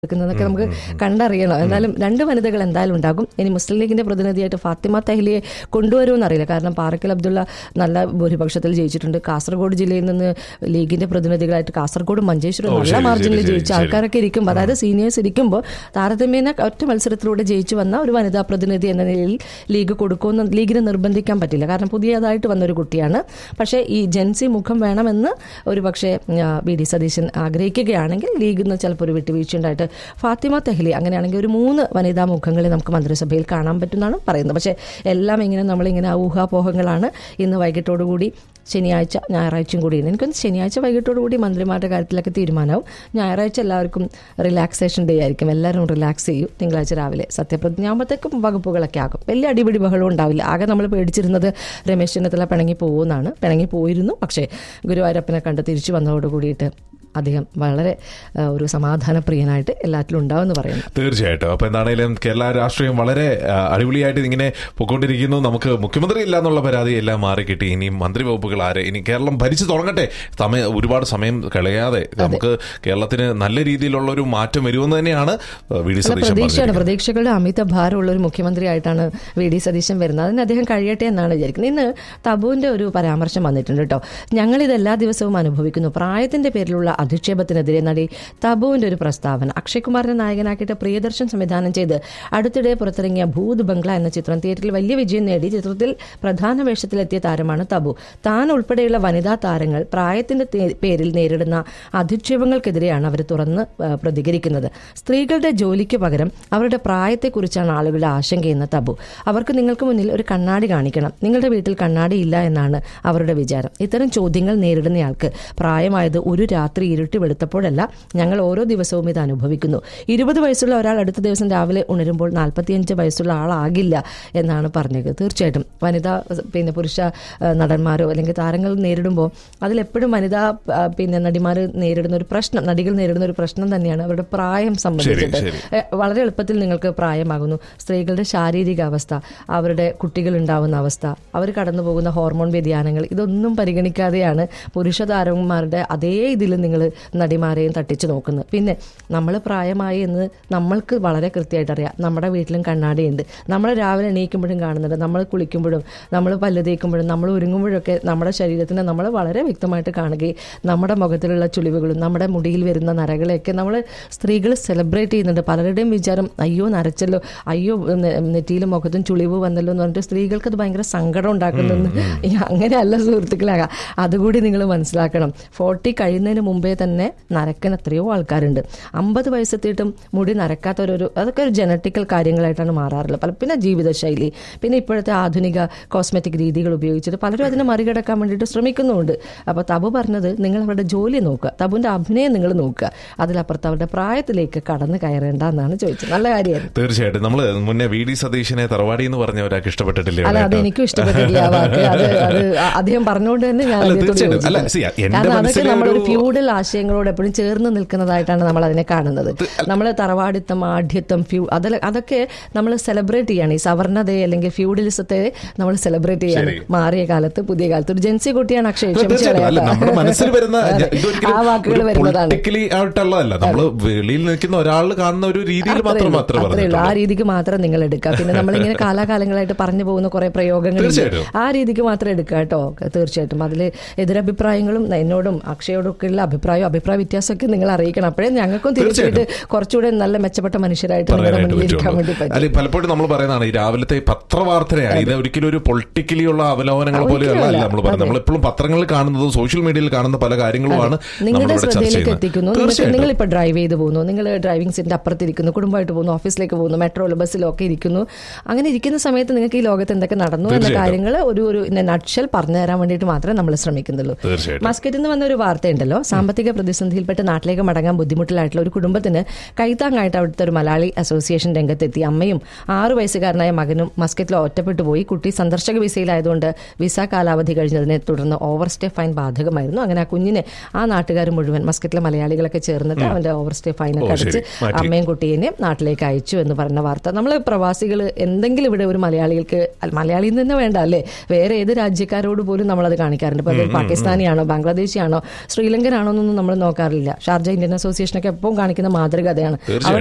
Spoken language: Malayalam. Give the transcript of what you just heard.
എടുക്കുന്നതൊക്കെ നമുക്ക് കണ്ടറിയണം എന്നാലും രണ്ട് വനിതകൾ എന്തായാലും ഉണ്ടാകും ഇനി മുസ്ലിം ലീഗിന്റെ പ്രതിനിധിയായിട്ട് ഫാത്തിമ തഹ്ലിയെ കൊണ്ടുവരുമെന്ന് അറിയില്ല കാരണം പാറക്കൽ അബ്ദുള്ള നല്ല ഭൂരിപക്ഷത്തിൽ ജയിച്ചിട്ടുണ്ട് കാസർഗോഡ് ജില്ലയിൽ നിന്ന് ലീഗിന്റെ പ്രതിനിധികളായിട്ട് കാസർഗോഡ് മഞ്ചേശ്വരം ഓ, നല്ല ശരി, മാർജിനിൽ ശരി, ജയിച്ച ശരി. ആൾക്കാരൊക്കെ ഇരിക്കുമ്പോൾ അതായത് സീനിയേഴ്സ് ഇരിക്കുമ്പോൾ താരതമ്യേന ഒറ്റ മത്സരത്തിലൂടെ ജയിച്ചു വന്ന ഒരു വനിതാ പ്രതിനിധി എന്ന നിലയിൽ ലീഗ് കൊടുക്കുമെന്ന് ലീഗിനെ നിർബന്ധിക്കാൻ പറ്റില്ല കാരണം പുതിയതായിട്ട് വന്ന ഒരു കുട്ടിയാണ് പക്ഷേ ഈ ജൻസി മുഖം വേണമെന്ന് ഒരു പക്ഷേ വി ഡി സതീശൻ ആഗ്രഹിക്കുകയാണെങ്കിൽ ലീഗിൽ നിന്ന് ചിലപ്പോൾ ഒരു വിട്ടുവീഴ്ച ഉണ്ടായിട്ട് ഫാത്തിമ തെഹ്ലി അങ്ങനെയാണെങ്കിൽ ഒരു മൂന്ന് വനിതാ മുഖങ്ങളെ നമുക്ക് മന്ത്രിസഭയിൽ കാണാൻ പറ്റുമെന്നാണ് പറയുന്നത് പക്ഷേ എല്ലാം ഇങ്ങനെ നമ്മളിങ്ങനെ ഊഹാപോഹങ്ങളാണ് ഇന്ന് വൈകിട്ടോടുകൂടി ശനിയാഴ്ച ഞായറാഴ്ചയും കൂടിയാണ് എനിക്കൊന്ന് ശനിയാഴ്ച വൈകിട്ടോടുകൂടി മന്ത്രിമാരുടെ കാര്യത്തിലൊക്കെ തീരുമാനമാവും ഞായറാഴ്ച എല്ലാവർക്കും റിലാക്സേഷൻ ഡേ ആയിരിക്കും എല്ലാവരും റിലാക്സ് ചെയ്യും തിങ്കളാഴ്ച രാവിലെ സത്യപ്രതിജ്ഞ ആകുമ്പോഴത്തേക്കും വകുപ്പുകളൊക്കെ ആകും വലിയ അടിപിടി ബഹളം ഉണ്ടാവില്ല ആകെ നമ്മൾ പേടിച്ചിരുന്നത് രമേശ് ചെന്നിത്തല പിണങ്ങി പോകുമെന്നാണ് പിണങ്ങി പോയിരുന്നു പക്ഷേ ഗുരുവായൂരപ്പനെ കണ്ട് തിരിച്ചു വന്നതോട് കൂടിയിട്ട് അദ്ദേഹം വളരെ ആ, ഒരു സമാധാനപ്രിയനായിട്ട് എല്ലാറ്റിലും ഉണ്ടാവുമെന്ന് പറയുന്നു തീർച്ചയായിട്ടും അപ്പൊ എന്താണേലും കേരള രാഷ്ട്രീയം വളരെ ആ, അടിപൊളിയായിട്ട് ഇങ്ങനെ പൊയ്ക്കൊണ്ടിരിക്കുന്നു നമുക്ക് മുഖ്യമന്ത്രി ഇല്ല എന്നുള്ള പരാതി എല്ലാം മാറി കിട്ടി ഇനി മന്ത്രി വകുപ്പുകൾ ആരെ ഇനി കേരളം ഭരിച്ചു തുടങ്ങട്ടെ സമയം ഒരുപാട് സമയം കളയാതെ നമുക്ക് കേരളത്തിന് നല്ല രീതിയിലുള്ള ഒരു മാറ്റം വരുമെന്ന് തന്നെയാണ് വി ഡി അല്ല, സതീശൻ പ്രതീക്ഷയാണ് പറഞ്ഞിരിക്കുന്നത്. പ്രതീക്ഷകളുടെ അമിത ഭാരമുള്ള ഒരു മുഖ്യമന്ത്രിയായിട്ടാണ് വി ഡി സതീശൻ വരുന്നത് അതിന് അദ്ദേഹം കഴിയട്ടെ എന്നാണ് വിചാരിക്കുന്നത് ഇന്ന് തബുവിന്റെ ഒരു പരാമർശം വന്നിട്ടുണ്ട് കേട്ടോ ഞങ്ങളിത് എല്ലാ ദിവസവും അനുഭവിക്കുന്നു പ്രായത്തിന്റെ പേരിലുള്ള അധിക്ഷേപത്തിനെതിരെ നടി തബുവിന്റെ ഒരു പ്രസ്താവന അക്ഷയ് കുമാറിനെ നായകനാക്കിയിട്ട് പ്രിയദർശൻ സംവിധാനം ചെയ്ത് അടുത്തിടെ പുറത്തിറങ്ങിയ ഭൂത് ബംഗ്ല എന്ന ചിത്രം തിയേറ്ററിൽ വലിയ വിജയം നേടി ചിത്രത്തിൽ പ്രധാന വേഷത്തിലെത്തിയ താരമാണ് തബു താൻ ഉൾപ്പെടെയുള്ള വനിതാ താരങ്ങൾ പ്രായത്തിന്റെ തേ- പേരിൽ നേരിടുന്ന അധിക്ഷേപങ്ങൾക്കെതിരെയാണ് അവർ തുറന്ന് ആ, പ്രതികരിക്കുന്നത് സ്ത്രീകളുടെ ജോലിക്ക് പകരം അവരുടെ പ്രായത്തെക്കുറിച്ചാണ് ആളുകളുടെ ആശങ്കയെന്ന തബു അവർക്ക് നിങ്ങൾക്ക് മുന്നിൽ ഒരു കണ്ണാടി കാണിക്കണം നിങ്ങളുടെ വീട്ടിൽ കണ്ണാടി ഇല്ല എന്നാണ് അവരുടെ വിചാരം ഇത്തരം ചോദ്യങ്ങൾ നേരിടുന്നയാൾക്ക് പ്രായമായത് ഒരു രാത്രി ഇരുട്ടി വെളുത്തപ്പോഴല്ല ഞങ്ങൾ ഓരോ ദിവസവും ഇത് അനുഭവിക്കുന്നു ഇരുപത് വയസ്സുള്ള ഒരാൾ അടുത്ത ദിവസം രാവിലെ ഉണരുമ്പോൾ നാൽപ്പത്തിയഞ്ച് വയസ്സുള്ള ആളാകില്ല എന്നാണ് പറഞ്ഞത് തീർച്ചയായിട്ടും വനിതാ പിന്നെ പുരുഷ ആ, നടന്മാരോ അല്ലെങ്കിൽ താരങ്ങൾ നേരിടുമ്പോൾ അതിലെപ്പോഴും വനിതാ ആ, പിന്നെ നടിമാർ നേരിടുന്ന ഒരു പ്രശ്നം നടികൾ നേരിടുന്ന ഒരു പ്രശ്നം തന്നെയാണ് അവരുടെ പ്രായം സംബന്ധിച്ചിട്ട് ശരി. ഏ, വളരെ എളുപ്പത്തിൽ നിങ്ങൾക്ക് പ്രായമാകുന്നു സ്ത്രീകളുടെ ശാരീരിക അവസ്ഥ അവരുടെ കുട്ടികൾ ഉണ്ടാവുന്ന അവസ്ഥ അവർ കടന്നു പോകുന്ന ഹോർമോൺ വ്യതിയാനങ്ങൾ ഇതൊന്നും പരിഗണിക്കാതെയാണ് പുരുഷ താരന്മാരുടെ അതേ ഇതിൽ നിങ്ങൾ നടിമാരെയും തട്ടിച്ചു നോക്കുന്നത് പിന്നെ നമ്മൾ പ്രായമായി എന്ന് നമ്മൾക്ക് വളരെ കൃത്യമായിട്ട് അറിയാം നമ്മുടെ വീട്ടിലും കണ്ണാടിയുണ്ട് നമ്മൾ രാവിലെ എണീക്കുമ്പോഴും കാണുന്നുണ്ട് നമ്മൾ കുളിക്കുമ്പോഴും നമ്മൾ പല്ല് തേക്കുമ്പോഴും നമ്മൾ ഒരുങ്ങുമ്പോഴൊക്കെ നമ്മുടെ ശരീരത്തിനെ നമ്മൾ വളരെ വ്യക്തമായിട്ട് കാണുകയും നമ്മുടെ മുഖത്തിലുള്ള ചുളിവുകളും നമ്മുടെ മുടിയിൽ വരുന്ന നരകളെയൊക്കെ നമ്മൾ സ്ത്രീകൾ സെലിബ്രേറ്റ് ചെയ്യുന്നുണ്ട് പലരുടെയും വിചാരം അയ്യോ നരച്ചല്ലോ അയ്യോ നെ- നെറ്റിയിലും മുഖത്തും ചുളിവ് വന്നല്ലോ എന്ന് പറഞ്ഞിട്ട് സ്ത്രീകൾക്ക് അത് ഭയങ്കര സങ്കടം ഉണ്ടാക്കുന്നെന്ന് അങ്ങനെയല്ല സുഹൃത്തുക്കളാകാം അതുകൂടി നിങ്ങൾ മനസ്സിലാക്കണം ഫോർട്ടി കഴിയുന്നതിന് മുമ്പേ തന്നെ നരക്കാൻ എത്രയോ ആൾക്കാരുണ്ട് അമ്പത് വയസ്സെത്തിയിട്ടും മുടി നരക്കാത്തവരൊരു അതൊക്കെ ഒരു ജനറ്റിക്കൽ കാര്യങ്ങളായിട്ടാണ് മാറാറുള്ളത് പല പിന്നെ ജീവിതശൈലി പിന്നെ ഇപ്പോഴത്തെ ആധുനിക കോസ്മെറ്റിക് രീതികൾ ഉപയോഗിച്ചിട്ട് പലരും അതിനെ മറികടക്കാൻ വേണ്ടിയിട്ട് ശ്രമിക്കുന്നുമുണ്ട് അപ്പോൾ തബു പറഞ്ഞത് നിങ്ങൾ അവരുടെ ജോലി നോക്കുക തബുവിന്റെ അഭിനയം നിങ്ങൾ നോക്കുക അതിലപ്പുറത്ത് അവരുടെ പ്രായത്തിലേക്ക് കടന്നു കയറേണ്ട എന്നാണ് ചോദിച്ചത് നല്ല കാര്യമായിരുന്നു തീർച്ചയായിട്ടും നമ്മള് മുന്നേ വി ഡി സതീശനെ തറവാടി എന്ന് പറഞ്ഞ ഒരാൾക്ക് ഇഷ്ടപ്പെട്ടിട്ടില്ലേ അല്ല അത് കേട്ടോ? എനിക്കും ഇഷ്ടപ്പെട്ടില്ല ആ വാക്ക് അത് അത് അ- അദ്ദേഹം പറഞ്ഞുകൊണ്ട് തന്നെ ഞാൻ അല്ല, അദ്ദേഹത്തോട് തീർച്ചയായിട്ടും. അല്ല, യോജിക്കുന്നു. see, എന്റെ കാരണം അതൊക്കെ മനസ്സിലെ നമ്മളൊരു ഒരു- ഫ്യൂഡൽ ആശയങ്ങളോട് എപ്പോഴും ചേർന്ന് നിൽക്കുന്നതായിട്ടാണ് നമ്മൾ അതിനെ കാണുന്നത് നമ്മൾ തറവാടിത്തം ആഢ്യത്വം ഫ്യൂ അതിൽ അതൊക്കെ നമ്മൾ സെലിബ്രേറ്റ് ചെയ്യാണ് ഈ സവർണതയെ അല്ലെങ്കിൽ ഫ്യൂഡലിസത്തെ നമ്മൾ സെലിബ്രേറ്റ് ചെയ്യാണ് ശരി. മാറിയ കാലത്ത് പുതിയ കാലത്ത് ഒരു ജൻസി കുട്ടിയാണ് അക്ഷയ് അല്ല, ക്ഷമിച്ച് തീർച്ചയായിട്ടും. അല്ല, കളയാട്ടോ. നമ്മുടെ മനസ്സിൽ വരുന്ന അതെ. ഇതൊരിക്കലും ആ വാക്കുകൾ ഒരു വരുന്നതാണ് politically ആയിട്ടുള്ളതല്ല നമ്മള് വെളിയിൽ നിൽക്കുന്ന ഒരാൾ കാണുന്ന ഒരു രീതിയിൽ അത്രേ മാത്രം ഉള്ളൂ. മാത്രമേ അത്രേ ഉള്ളൂ. ആ പറഞ്ഞിട്ടുള്ളൂ രീതിക്ക് മാത്രം നിങ്ങൾ എടുക്കുക പിന്നെ നമ്മളിങ്ങനെ കാലാകാലങ്ങളായിട്ട് പറഞ്ഞു പോകുന്ന കുറെ പ്രയോഗങ്ങൾ തീർച്ചയായിട്ടും. ആ രീതിക്ക് മാത്രം എടുക്കുക കേട്ടോ തീർച്ചയായിട്ടും അതിൽ എതിരഭിപ്രായങ്ങളും എന്നോടും അക്ഷയോടും ഒക്കെ ഉള്ള അഭിപ്രായം അഭിപ്രായ വ്യത്യാസമൊക്കെ നിങ്ങൾ അറിയിക്കണം അപ്പോഴേ ഞങ്ങൾക്കും തിരിച്ചിട്ട് കുറച്ചുകൂടെ നല്ല മെച്ചപ്പെട്ട മനുഷ്യരായിട്ട് നിങ്ങളുടെ പറയാനായിട്ട് മുന്നിൽ ഇരിക്കാൻ വേണ്ടി പറ്റുള്ളൂ പറ്റും അല്ലെ പലപ്പോഴും നമ്മൾ പറയുന്നതാണ് ഈ രാവിലത്തെ പത്രവാർത്തയാണ് ഇത് ഒരിക്കലും ഒരു പൊളിറ്റിക്കലി ഉള്ള അവലോകനങ്ങൾ പോലെയല്ല ഒരിക്കലും അല്ല. നമ്മൾ പറയുന്നത് നമ്മൾ എപ്പോഴും പത്രങ്ങളിൽ കാണുന്നതും സോഷ്യൽ മീഡിയയിൽ കാണുന്ന പല കാര്യങ്ങളുമാണ് നിങ്ങളുടെ നമ്മളിവിടെ ചർച്ച ശ്രദ്ധയിലേക്ക് എത്തിക്കുന്നു ചെയ്യുന്നത് നിങ്ങൾക്ക് നിങ്ങൾ തീർച്ചയായിട്ടും ഇപ്പൊ ഡ്രൈവ് ചെയ്ത് പോകുന്നു നിങ്ങൾ ഡ്രൈവിംഗ് സീറ്റിന്റെ അപ്പുറത്തിരിക്കുന്നു കുടുംബമായിട്ട് പോകുന്നു ഓഫീസിലേക്ക് പോകുന്നു മെട്രോയിലോ ബസ്സിലോ ഒക്കെ ഇരിക്കുന്നു അങ്ങനെ ഇരിക്കുന്ന സമയത്ത് നിങ്ങൾക്ക് ഈ ലോകത്ത് എന്തൊക്കെ നടന്നു എന്ന തീർച്ചയായിട്ടും. കാര്യങ്ങൾ ഒരു ഒരു നട്ഷൽ പറഞ്ഞു തരാൻ വേണ്ടിയിട്ട് മാത്രമേ നമ്മൾ ശ്രമിക്കുന്നുള്ളൂ തീർച്ചയായിട്ടും മസ്കറ്റിൽ നിന്ന് വന്ന ഒരു വാർത്തയുണ്ടല്ലോ സാമ്പത്തിക പ്രതിസന്ധിയിൽപ്പെട്ട് നാട്ടിലേക്ക് മടങ്ങാൻ ബുദ്ധിമുട്ടിലായിട്ടുള്ള ഒരു കുടുംബത്തിന് കൈത്താങ്ങായിട്ട് അവിടുത്തെ ഒരു മലയാളി അസോസിയേഷൻ രംഗത്തെത്തി അമ്മയും ആറു വയസ്സുകാരനായ മകനും മസ്കറ്റിൽ ഒറ്റപ്പെട്ടു പോയി കുട്ടി സന്ദർശക വിസയിലായതുകൊണ്ട് വിസ കാലാവധി കഴിഞ്ഞതിനെ തുടർന്ന് ഓവർ സ്റ്റേ ഫൈൻ ബാധകമായിരുന്നു അങ്ങനെ ആ കുഞ്ഞിനെ ആ നാട്ടുകാർ മുഴുവൻ മസ്കറ്റിലെ മലയാളികളൊക്കെ ചേർന്നിട്ട് അവന്റെ ഓവർ സ്റ്റേ ഫൈൻ ഒക്കെ ഓ, ശരി. അടിച്ച് മാറ്റി. അമ്മയും കുട്ടീനെ നാട്ടിലേക്ക് അയച്ചു എന്ന് പറഞ്ഞ വാർത്ത നമ്മൾ പ്രവാസികൾ എന്തെങ്കിലും ഇവിടെ ഒരു മലയാളികൾക്ക് അല്ല, മലയാളിയിൽ നിന്ന് വേണ്ട അല്ലേ വേറെ ഏത് രാജ്യക്കാരോട് പോലും നമ്മളത് കാണിക്കാറുണ്ട് ഇപ്പൊ അത് പാകിസ്ഥാനിയാണോ ബംഗ്ലാദേശിയാണോ ശ്രീലങ്കനാണോ എന്ന് എന്നൊന്നും നമ്മൾ നോക്കാറില്ല ഷാർജ ഇന്ത്യൻ അസോസിയേഷനൊക്കെ എപ്പോഴും കാണിക്കുന്ന മാതൃക അതാണ് തീർച്ചയായും.